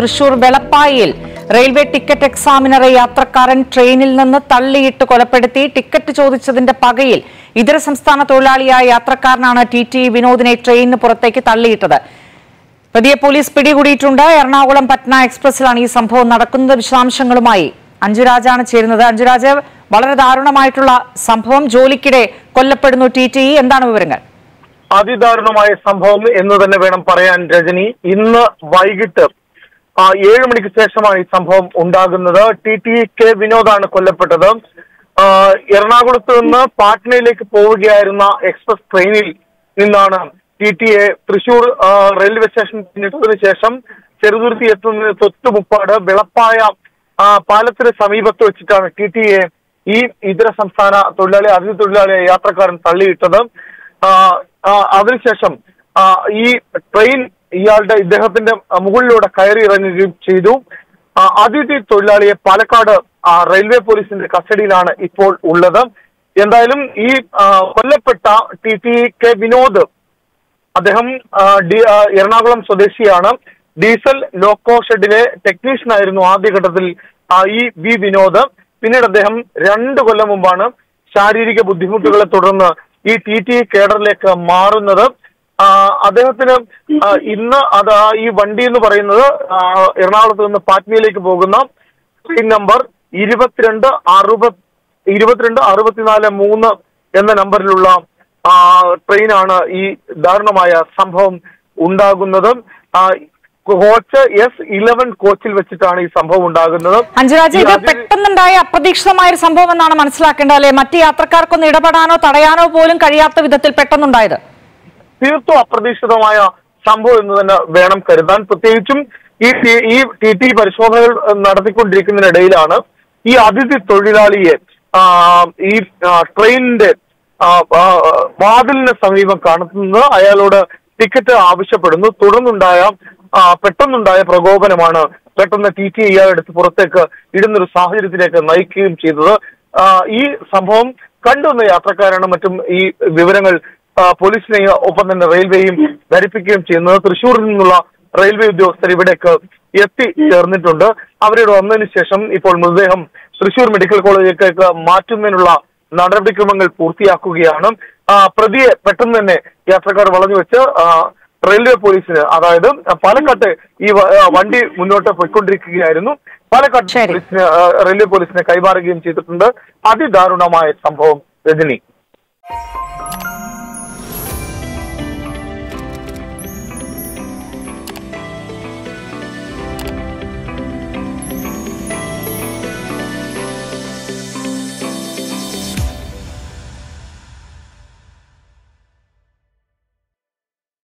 തൃശൂർ വെളപ്പായിൽ railway ticket എക്സാമിനറെ യാത്രക്കാരൻ ട്രെയിനിൽ നിന്ന് തള്ളിയിട്ട് കൊലപ്പെടുത്തി ടിക്കറ്റ് ചോദിച്ചതിന്റെ പകയിൽ ഇതര സംസ്ഥാന തൊഴിലാളിയായ യാത്രക്കാരനാണ് ടി ടി വിനോദിനെ ട്രെയിനിന് പുറത്തേക്ക് തള്ളിയിട്ടത് പ്രതിയെ പോലീസ് പിടികൂടിയിട്ടുണ്ട് എറണാകുളം പട്ന എക്സ്പ്രസിലാണ് ഈ സംഭവം നടക്കുന്നത് വിശദാംശങ്ങളുമായി അഞ്ജുരാജാണ് ചേരുന്നത് അഞ്ജുരാജ് വളരെ ദാരുണമായിട്ടുള്ള സംഭവം ജോലിക്കിടെ കൊല്ലപ്പെടുന്നു ടി ടി എന്താണ് വിവരങ്ങൾ അതിദാരുണമായ സംഭവം എന്ന് തന്നെ വേണം പറയാൻ രജനി ഇന്ന് വൈകിട്ട് ആ, ഏഴ് മണിക്ക് ശേഷമാണ് ഈ സംഭവം ഉണ്ടാകുന്നത് ടി ടി കെ വിനോദാണ് കൊല്ലപ്പെട്ടത് ആ, എറണാകുളത്ത് നിന്ന് പാട്നയിലേക്ക് പോവുകയായിരുന്ന എക്സ്പ്രസ് ട്രെയിനിൽ നിന്നാണ് ടി ടി എ തൃശൂർ ആ, റെയിൽവേ സ്റ്റേഷൻ പിന്നിട്ടതിനു ശേഷം ചെറുതുരുത്തി എത്തുന്നതിന് തൊട്ടുമുപ്പാട് വെളപ്പായ ആ, പാലത്തിന് സമീപത്ത് വെച്ചിട്ടാണ് ടി ടി എ ഈ ഇതര സംസ്ഥാന തൊഴിലാളി അതിഥി തൊഴിലാളിയായ യാത്രക്കാരൻ തള്ളിയിട്ടത് ആ, ആ, അതിനുശേഷം ആ, ഈ ട്രെയിൻ ഇയാളുടെ ഇദ്ദേഹത്തിന്റെ മുകളിലൂടെ കയറി ഇറങ്ങുകയും ചെയ്തു ആ, അതിഥി തൊഴിലാളിയെ പാലക്കാട് ആ, റെയിൽവേ പോലീസിന്റെ കസ്റ്റഡിയിലാണ് ഇപ്പോൾ ഉള്ളത് എന്തായാലും ഈ ആ, കൊല്ലപ്പെട്ട ടി ടി കെ വിനോദ് അദ്ദേഹം ആ, ഡി- ആ, എറണാകുളം സ്വദേശിയാണ് ഡീസൽ ലോക്കോ ഷെഡിലെ ടെക്നീഷ്യൻ ആയിരുന്നു ആദ്യഘട്ടത്തിൽ ആ, ഈ വി വിനോദ് പിന്നീട് അദ്ദേഹം രണ്ട് കൊല്ലം മുമ്പാണ് ശാരീരിക ബുദ്ധിമുട്ടുകളെ തുടർന്ന് ഈ ടി ടി കേഡറിലേക്ക് മാറുന്നത് ആ, അദ്ദേഹത്തിന് ആ, ഇന്ന് അത് ആ ഈ വണ്ടി എന്ന് പറയുന്നത് ആ, എറണാകുളത്ത് നിന്ന് പാറ്റ്നയിലേക്ക് പോകുന്ന ട്രെയിൻ നമ്പർ ഇരുപത്തിരണ്ട് അറുപത് ഇരുപത്തിരണ്ട് അറുപത്തിനാല് മൂന്ന് എന്ന നമ്പറിലുള്ള ആ, ട്രെയിനാണ് ഈ ദാരുണമായ സംഭവം ഉണ്ടാകുന്നത് ആ, കോച്ച് എസ് ഇലവൻ കോച്ചിൽ വെച്ചിട്ടാണ് ഈ സംഭവം ഉണ്ടാകുന്നത് അഞ്ജുരാജ് ഈ ഇത് അതിഥി- പെട്ടെന്നുണ്ടായ അപ്രതീക്ഷിതമായ ഒരു സംഭവം എന്നാണ് മനസ്സിലാക്കേണ്ടത് അല്ലെ മറ്റ് യാത്രക്കാർക്കൊന്നും ഇടപെടാനോ തടയാനോ പോലും കഴിയാത്ത വിധത്തിൽ പെട്ടെന്നുണ്ടായത് തീർത്തും അപ്രതീക്ഷിതമായ സംഭവം എന്ന് തന്നെ വേണം കരുതാൻ പ്രത്യേകിച്ചും ഈ ടി- ഈ ടി ടി പരിശോധനകൾ ഏഹ്, നടത്തിക്കൊണ്ടിരിക്കുന്നതിനിടയിലാണ് ഈ അതിഥി തൊഴിലാളിയെ ആ, ഈ ആ, ട്രെയിനിന്റെ ആ, ആ, വാതിലിന് സമീപം കാണുന്നത് അയാളോട് ടിക്കറ്റ് ആവശ്യപ്പെടുന്നു തുടർന്നുണ്ടായ ആ, പെട്ടെന്നുണ്ടായ പ്രകോപനമാണ് പെട്ടെന്ന് ടി ടി ഇയാളെടുത്ത് പുറത്തേക്ക് ഇടുന്നൊരു സാഹചര്യത്തിലേക്ക് നയിക്കുകയും ചെയ്തത് ആ, ഈ സംഭവം കണ്ടുവന്ന യാത്രക്കാരാണ് മറ്റും ഈ വിവരങ്ങൾ ആ, പോലീസിനെയും ഒപ്പം തന്നെ റെയിൽവേയും ധരിപ്പിക്കുകയും ചെയ്യുന്നത് തൃശ്ശൂരിൽ നിന്നുള്ള റെയിൽവേ ഉദ്യോഗസ്ഥർ ഇവിടേക്ക് എത്തി ചേർന്നിട്ടുണ്ട് അവരോട് വന്നതിന് ശേഷം ഇപ്പോൾ മൃതദേഹം തൃശ്ശൂർ മെഡിക്കൽ കോളേജിലേക്ക് മാറ്റുന്നതിനുള്ള നടപടിക്രമങ്ങൾ പൂർത്തിയാക്കുകയാണ് ആ, പ്രതിയെ പെട്ടെന്ന് തന്നെ യാത്രക്കാർ വളഞ്ഞു വെച്ച് ആ, റെയിൽവേ പോലീസിന് അതായത് പാലക്കാട്ട് ഈ വ- ആ, വണ്ടി മുന്നോട്ട് പോയിക്കൊണ്ടിരിക്കുകയായിരുന്നു പാലക്കാട് ശരി. പോലീസിന് ആ, റെയിൽവേ പോലീസിനെ കൈമാറുകയും ചെയ്തിട്ടുണ്ട് അതിദാരുണമായ സംഭവം രജനി